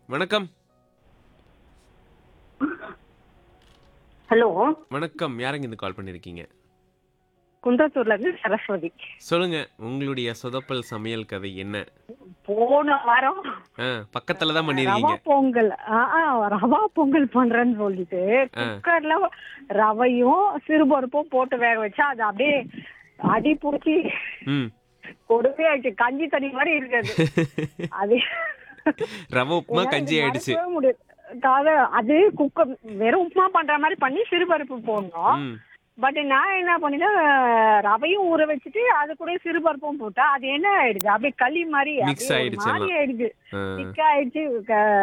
வணக்கம் ஹலோ வணக்கம் யாருங்க இந்த கால் பண்ணிருக்கீங்க குன்றத்தூர்ல இருந்து சரஸ்வதி சொல்லுங்க உங்களுடைய சொதப்பல் சமையல் கதை என்ன போன வாரம் ஆ, பக்கத்துல தான் ரவா பண்ணிருக்கீங்க பொங்கல் ஆ, ஆ, ரவா பொங்கல் பண்றேன்னு சொல்லிட்டு குக்கர்ல ரவையும் சிறுபருப்பும் போட்டு வேக வச்சா அது அப்படியே அடி புடிச்சி ம் கொடுமையாயிடுச்சு கஞ்சி தண்ணி மாதிரி இருக்காது அது ரவை உப்புமா என்னால கஞ்சி ஆயிடுச்சு மறக்கவே முடியாது. அதாவது அது குக்கர் வெறும் உப்புமா பண்ற மாதிரி பண்ணி சிறுபருப்பு போடணும் ம் பட் நான் என்ன பண்ணிட்டேன் ரவையும் ஊற வச்சுட்டு அது கூட சிறுபருப்பும் போட்டா அது என்ன ஆயிடுது அப்படியே களி மாதிரி Mix அப்படியே ஒரு ஆயிடுச்சு மாதிரி எல்லாம். ஆயிடுது ஆ. திக்கா ஆயிடுச்சு க-